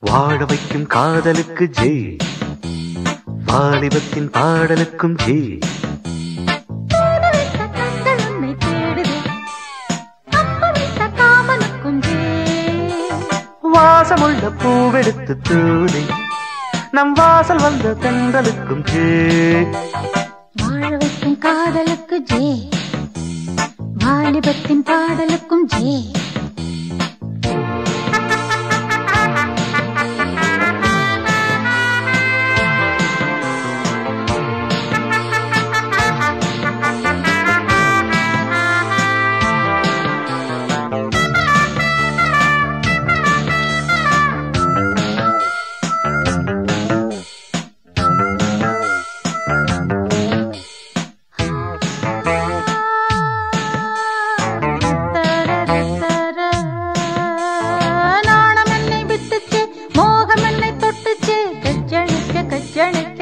வாழ வைக்கும் காதலுக்கு ஜெய் வாலிபத்தின் பாடலுக்கும் ஜெய் தூதுவிட்ட கண்கள் உன்னை தேடுதே அப்புவிட்ட காமனுக்கும் ஜே வாசமுள்ள பூவெடுத்து தூதி நம் வாசல் வந்த தென்றலுக்கும் ஜெய் வாழ வைக்கும் காதலுக்கு ஜே வாலிபத்தின் பாடலுக்கும் ஜே நாணம் என்னை விட்டுச்சே மோகம் என்னை தொட்டுச்சே கச்சழிக்க கச்சழிக்க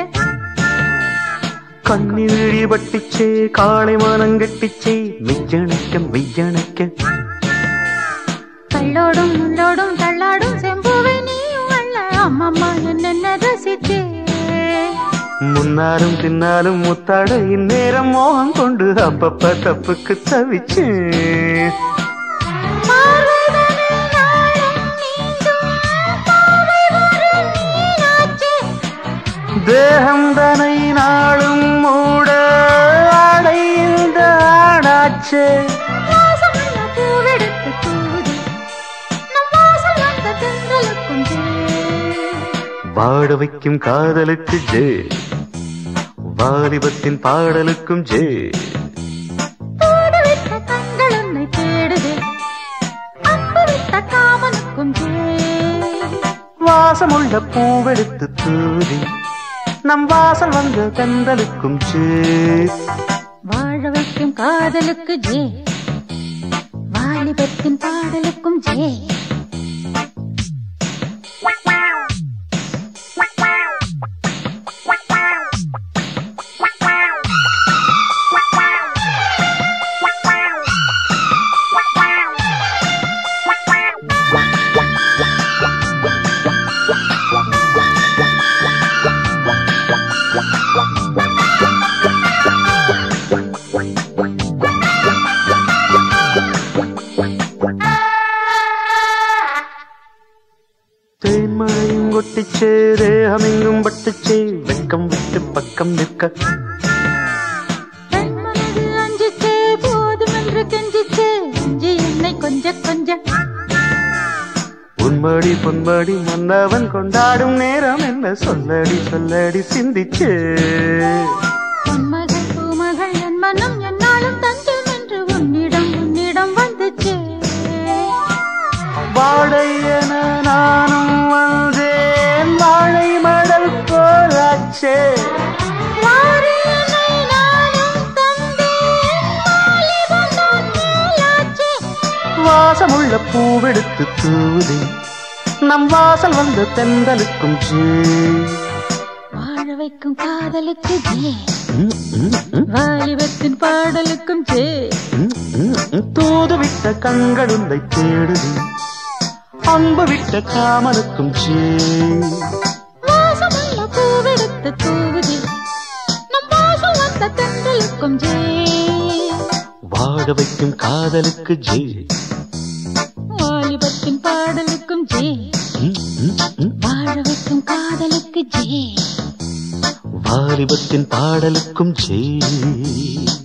கண்ணி விழி பட்டிச்சே காளை மானங்கட்டிச்சே மெய்யணைக்க மெய்யணைக்க கள்ளோடும் முள்ளோடும் தள்ளாடும் செம்புவை நீயும் அல்ல அம்மம்மா என்ன ரசிச்சே முன்னாலும் பின்னாலும் முத்தாட இந்நேரம் மோகம் கொண்டு அப்பப்ப தப்புக்கு தவிச்சேன் பார்வைதனை நாளும் நீங்கும் பார்வை வரும் நீனாச்சே தேகம் தனை நாளும் மூட அடைந்த ஆடாச்சே வாசமுள்ள பூவெடுத்து தூது நம் வாசல் வந்த தென்றலுக்கும் ஜே வாட வைக்கும் காதலுக்கு ஜே வாலிபத்தின் பாடலுக்கும் ஜே தூதுவிட்ட கண்கள் உன்னை தேடுதே அம்புவிட்ட காமனுக்கும் ஜே வாசமுள்ள பூவெடுத்து தூதி நம் வாசல் வந்த தென்றலுக்கும் ஜே வாழ வைக்கும் காதலுக்கு ஜே வாலிபத்தின் பாடலுக்கும் ஜே தேன்மழையும் கொட்டிச்சே தேகமெங்கும் பட்டுச்சே வெக்கம் விட்டு பக்கம் நிற்க தன் மனது அஞ்சிச்சே போதுமென்று கெஞ்சிச்சே அஞ்சி என்னை கொஞ்ச கொஞ்ச உன்மடி பொன்மடி மன்னவன் கொண்டாடும் நேரம் என்ன சொல்லடி சொல்லடி சிந்திச்சே பொன்மகள் பூமகள் என் மனம் என்னாலும் தஞ்சம் என்று உன்னிடம் உன்னிடம் வந்துச்சே வாழை என நானும் வந்தேன் வாழை மடல் போராச்சே வாரியனை நானும் தந்தேன் வாலிபம் நான் மேலாச்சே வாசமுள்ள பூவெடுத்து தூதி நம் வாசல் வந்த தென்றலுக்கும் ஜே வாழ வைக்கும் காதலுக்கு ஜே ம், ம், ம், வாலிபத்தின் பாடலுக்கும் ஜே ம், ம், ம். தூது விட்ட கண்களுந்தை தேடுது அம்பு விட்ட காமனுக்கும் ஜே வாசமுள்ள பூவெடுத்து தூவுதே நம் வாசல் வந்த தென்றலுக்கும் ஜே வாழ வைக்கும் காதலுக்கு ஜே வாலிபத்தின் பாடலுக்கும் ஜே ம், ம், ம். வாழ வைக்கும் காதலுக்கு ஜே வாலிபத்தின் பாடலுக்கும் ஜே